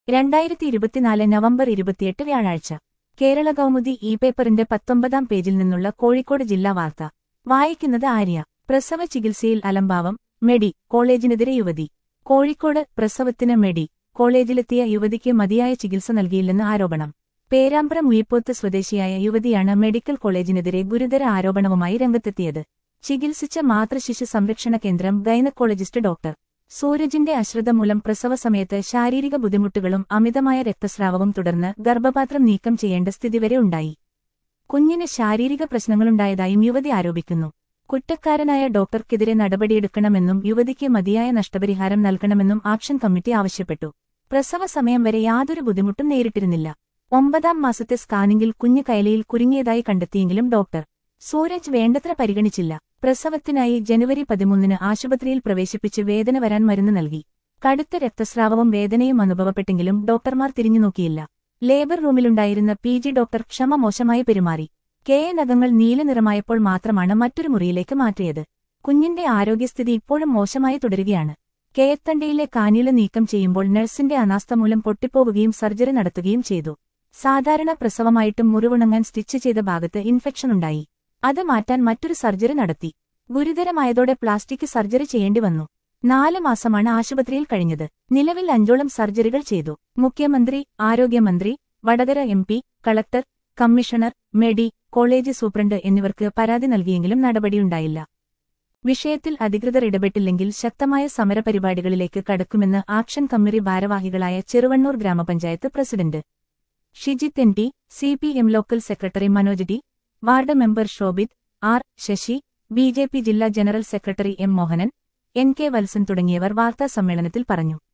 രണ്ടായിരത്തി ഇരുപത്തിനാല് നവംബർ ഇരുപത്തിയെട്ട് വ്യാഴാഴ്ച കേരള കൗമുദി ഇ പേപ്പറിന്റെ പത്തൊമ്പതാം പേജിൽ നിന്നുള്ള കോഴിക്കോട് ജില്ലാ വാർത്ത വായിക്കുന്നത് ആര്യ പ്രസവ ചികിത്സയിൽ അലംഭാവം മെഡി കോളേജിനെതിരെ യുവതി കോഴിക്കോട് പ്രസവത്തിന് മെഡി കോളേജിലെത്തിയ യുവതിക്ക് മതിയായ ചികിത്സ നൽകിയില്ലെന്ന് ആരോപണം പേരാമ്പ്ര മുയിപ്പോത്ത് സ്വദേശിയായ യുവതിയാണ് മെഡിക്കൽ കോളേജിനെതിരെ ഗുരുതര ആരോപണവുമായി രംഗത്തെത്തിയത് ചികിത്സിച്ച മാതൃശിശു സംരക്ഷണ കേന്ദ്രം ഗൈനക്കോളജിസ്റ്റ് ഡോക്ടർ സൂരജിന്റെ അശ്രദ്ധ മൂലം പ്രസവ സമയത്ത് ശാരീരിക ബുദ്ധിമുട്ടുകളും അമിതമായ രക്തസ്രാവവും തുടർന്ന് ഗർഭപാത്രം നീക്കം ചെയ്യേണ്ട സ്ഥിതി വരെ ഉണ്ടായി കുഞ്ഞിന് ശാരീരിക പ്രശ്നങ്ങളുണ്ടായതായും യുവതി ആരോപിക്കുന്നു കുറ്റക്കാരനായ ഡോക്ടർക്കെതിരെ നടപടിയെടുക്കണമെന്നും യുവതിക്ക് മതിയായ നഷ്ടപരിഹാരം നൽകണമെന്നും ആക്ഷൻ കമ്മിറ്റി ആവശ്യപ്പെട്ടു പ്രസവ സമയം വരെ യാതൊരു ബുദ്ധിമുട്ടും നേരിട്ടിരുന്നില്ല ഒമ്പതാം മാസത്തെ സ്കാനിംഗിൽ കുഞ്ഞ് കൈലയിൽ കുരുങ്ങിയതായി കണ്ടെത്തിയെങ്കിലും ഡോക്ടർ സൂരജ് വേണ്ടത്ര പരിഗണിച്ചില്ല പ്രസവത്തിനായി ജനുവരി പതിമൂന്നിന് ആശുപത്രിയിൽ പ്രവേശിപ്പിച്ച് വേദന വരാൻ മരുന്ന് നൽകി കടുത്ത രക്തസ്രാവവും വേദനയും അനുഭവപ്പെട്ടെങ്കിലും ഡോക്ടർമാർ തിരിഞ്ഞുനോക്കിയില്ല ലേബർ റൂമിലുണ്ടായിരുന്ന പി ജി ഡോക്ടർ ക്ഷമ മോശമായി പെരുമാറി കെ എ നഖങ്ങൾ നീലനിറമായപ്പോൾ മാത്രമാണ് മറ്റൊരു മുറിയിലേക്ക് മാറ്റിയത് കുഞ്ഞിന്റെ ആരോഗ്യസ്ഥിതി ഇപ്പോഴും മോശമായി തുടരുകയാണ് കെയത്തണ്ടയിലെ കാനീല നീക്കം ചെയ്യുമ്പോൾ നഴ്സിന്റെ അനാസ്ഥ മൂലം പൊട്ടിപ്പോവുകയും സർജറി നടത്തുകയും ചെയ്തു സാധാരണ പ്രസവമായിട്ടും മുറിവുണങ്ങാൻ സ്റ്റിച്ച് ചെയ്ത ഭാഗത്ത് ഇൻഫെക്ഷനുണ്ടായി അത് മാറ്റാൻ മറ്റൊരു സർജറി നടത്തി ഗുരുതരമായതോടെ പ്ലാസ്റ്റിക് സർജറി ചെയ്യേണ്ടി വന്നു നാല് മാസമാണ് ആശുപത്രിയിൽ കഴിഞ്ഞത് നിലവിൽ അഞ്ചോളം സർജറികൾ ചെയ്തു മുഖ്യമന്ത്രി ആരോഗ്യമന്ത്രി Vadakara M P collector commissioner medi college superintendent എന്നിവർക്ക് പരാതി നൽകിയെങ്കിലും നടപടിയുണ്ടായില്ല വിഷയത്തിൽ അധികൃതർ ഇടപെട്ടില്ലെങ്കിൽ ശക്തമായ സമരപരിപാടികളിലേക്ക് കടക്കുമെന്ന് ആക്ഷൻ കമ്മിറ്റി ഭാരവാഹികളായ ചെറുവണ്ണൂർ ഗ്രാമപഞ്ചായത്ത് president Shijith N T C P M local secretary Manoj T ward member Shobhith R Sasi B J P ജില്ലാ general secretary M Mohanan N K Valsan തുടങ്ങിയവർ വാർത്താസമ്മേളനത്തിൽ പറഞ്ഞു